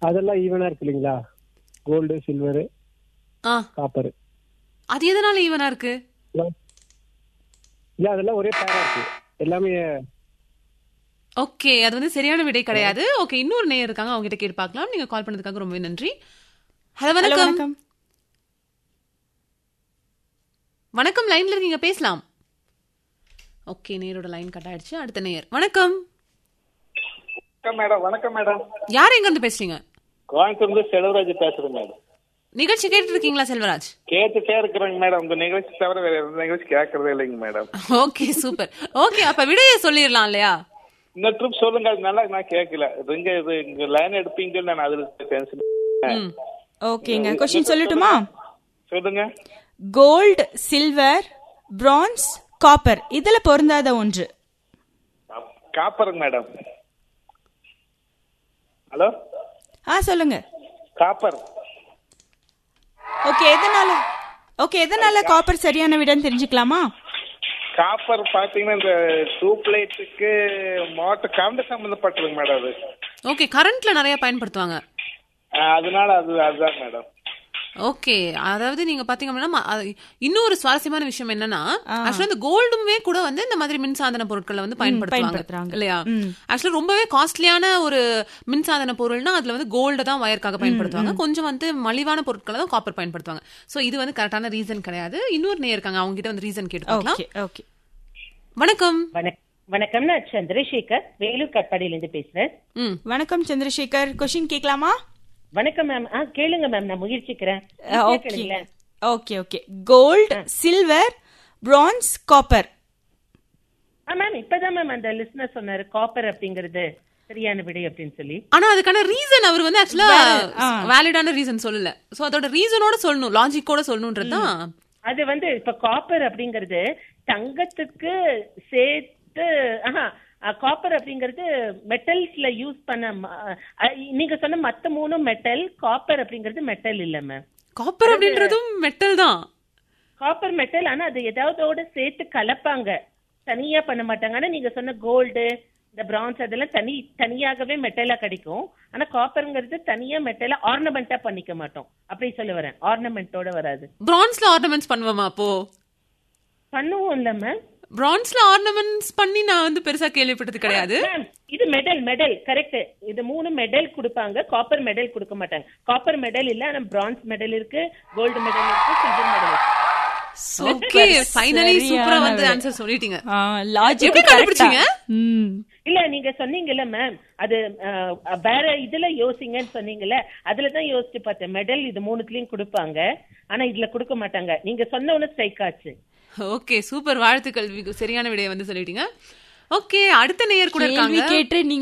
அதெல்லாம் ஈவனா இருக்கு இல்லைங்களா கோல்டு சில்வரு ஆ காப்பர் அது எதனால ஈவனா இருக்கு இல்ல அதெல்லாம் ஒரே பேரா இருக்கு எல்லாமே ஓகே அது வந்து சரியான விடை கிடையாது ஓகே இன்னொரு நேயர் இருக்காங்க அவங்க கிட்ட கேட்டு பார்க்கலாம் நீங்க கால் பண்ணதுக்காக ரொம்பவே நன்றி ஹலோ ஹலோ வணக்கம் வணக்கம் வணக்கம் லைன்ல இருக்கீங்க பேசலாம் ஓகே நேரோட லைன் கட் ஆயிடுச்சு அடுத்த நேயர் வணக்கம் வணக்கம் மேடம் வணக்கம் மேடம் யார் எங்க இருந்து பேசுறீங்க கோயம்புத்தூர்ல செலவராஜ் பேசுறேன் மேடம் நிகழ்ச்சி கேட்டுட்டு இருக்கீங்களா செல்வராஜ் கேட்டுட்டே இருக்கிறேங்க மேடம் உங்க நிகழ்ச்சி தவிர வேற எந்த நிகழ்ச்சி கேட்கறதே இல்லைங்க மேடம் ஓகே சூப்பர் ஓகே அப்ப விடையை சொல்லிடலாம் இல்லையா இந்த ட்ரிப் சொல்லுங்க அது நல்லா நான் கேட்கல இங்க இது இங்க லைன் எடுப்பீங்கன்னு நான் அதுல டென்ஷன் ம் ஓகேங்க கொஸ்டின் சொல்லட்டுமா சொல்லுங்க கோல்டு சில்வர் பிரான்ஸ் காப்பர் இதுல பொருந்தாத ஒன்று காப்பருங்க மேடம் ஹலோ ஆ சொல்லுங்க காப்பர் ஓகே எதனால ஓகே எதனால காப்பர் சரியான விடன்னு தெரிஞ்சுக்கலாமா காப்பர் பாத்தீங்கன்னா இந்த டூப் லைட்டுக்கு மோட்டர் கரண்ட் சம்பந்தப்பட்டதுங்க மேடம் அது ஓகே கரண்ட்ல நிறைய பயன்படுத்துவாங்க ஆஹ் அதனால அது அதுதான் மேடம் ஓகே அதாவது நீங்க பாத்தீங்க அப்படின்னா ம- அது இன்னொரு சுவாரஸ்யமான விஷயம் என்னன்னா ஆக்சுவலா இந்த கோல்டுமே கூட வந்து இந்த மாதிரி மின்சாதன பொருட்களை வந்து பயன்படுத்துவாங்க பயன்படுத்துறாங்க. இல்லையா ம். ஆக்சுவலா ரொம்பவே காஸ்ட்லியான ஒரு மின்சாதன பொருள்னா அதுல வந்து கோல்டு தான் வயர்க்காக பயன்படுத்துவாங்க கொஞ்சம் வந்து மலிவான பொருட்களை தான் காப்பர் பயன்படுத்துவாங்க சோ இது வந்து கரெக்டான ரீசன் கிடையாது இன்னொரு நேர் இருக்காங்க அவங்க கிட்ட வந்து ரீசன் கேட்டு பார்க்கலாம் ஓகே ஓகே வணக்கம் வணக் வணக்கம் நான் சந்திரசேகர் வேலூர் கட்பாடியில இருந்து பேசுறேன் ம் வணக்கம் சந்திரசேகர் கொஸ்டின் கேட்கலாமா வணக்கம் மேம் ஆ கேளுங்க மேம் நான் முயற்சிக்கிறேன் ஓகே கேளுங்களேன் okay okay gold silver bronze copper ஆ மேம் இப்பதான் மேம் அந்த லிஸ்னர் சொன்னாரு காப்பர் அப்படிங்கறது சரியான விடை அப்படின்னு சொல்லி ஆனா அதுக்கான ரீசன் அவர் வந்து ஆக்சுவலா ஆ. வேலிடான ரீசன் சொல்லல சோ அதோட ரீசனோட சொல்லணும் லாஜிக்கோட சொல்லணும்ன்றதுதான் அது வந்து இப்ப காப்பர் அப்படிங்கறது தங்கத்துக்கு சேர்த்து ஆஹா காப்பர் அப்படிங்கிறது மெட்டல்ஸ்ல யூஸ் பண்ண ம- அ, நீங்க சொன்ன மத்த மூணும் மெட்டல் காப்பர் அப்படிங்கிறது மெட்டல் இல்ல மேம் காப்பர் அப்படின்றதும் மெட்டல் தான் காப்பர் மெட்டல் ஆனா அது ஏதாவதோட சேர்த்து கலப்பாங்க தனியா பண்ண மாட்டாங்க ஆனா நீங்க சொன்ன கோல்டு இந்த பிரான்ஸ் அதெல்லாம் தனி தனியாகவே மெட்டலா கிடைக்கும் ஆனா காப்பர்ங்கிறது தனியா மெட்டலா ஆர்னமெண்டா பண்ணிக்க மாட்டோம் அப்படி சொல்ல வரேன் ஆர்னமெண்டோட வராது பிரான்ஸ்ல ஆர்னமெண்ட்ஸ் பண்ணுவோமா அப்போ பண்ணுவோம் இல்ல மேம் பிரான்ஸ்ல ஆர்னமெண்ட்ஸ் பண்ணி நான் வந்து பெருசா கேள்விப்பட்டது கிடையாது மேம் இது மெடல் மெடல் கரெக்ட் இது மூணு மெடல் கொடுப்பாங்க காப்பர் மெடல் கொடுக்க மாட்டாங்க காப்பர் மெடல் இல்ல ஆனா பிரான்ஸ் மெடல் இருக்கு கோல்டு மெடல் இருக்கு சில்வர் மெடல் இருக்கு ஓகே ஃபைனலி சரியான சூப்பரா வந்து விடை. ஆன்சர் சொல்லிட்டீங்க லாஜிக் எப்படி கண்டுபிடிச்சீங்க? ம் இல்ல நீங்க சொன்னீங்கல்ல மேம் அது அஹ், வேற இதுல யோசிங்கன்னு சொன்னீங்கல்ல அதுலதான் யோசிச்சு பார்த்தேன் மெடல் இது மூணுத்துலயும் கொடுப்பாங்க ஆனா இதுல கொடுக்க மாட்டாங்க நீங்க சொன்ன உடனே ஸ்ட்ரைக் ஆச்சு ஓகே சூப்பர் வாழ்த்துக்கள் வி- சரியான விடையை வந்து சொல்லிட்டீங்க ஓகே அடுத்த நேயர் கூட கேள்வி இருக்காங்க கேட்டு நீங்க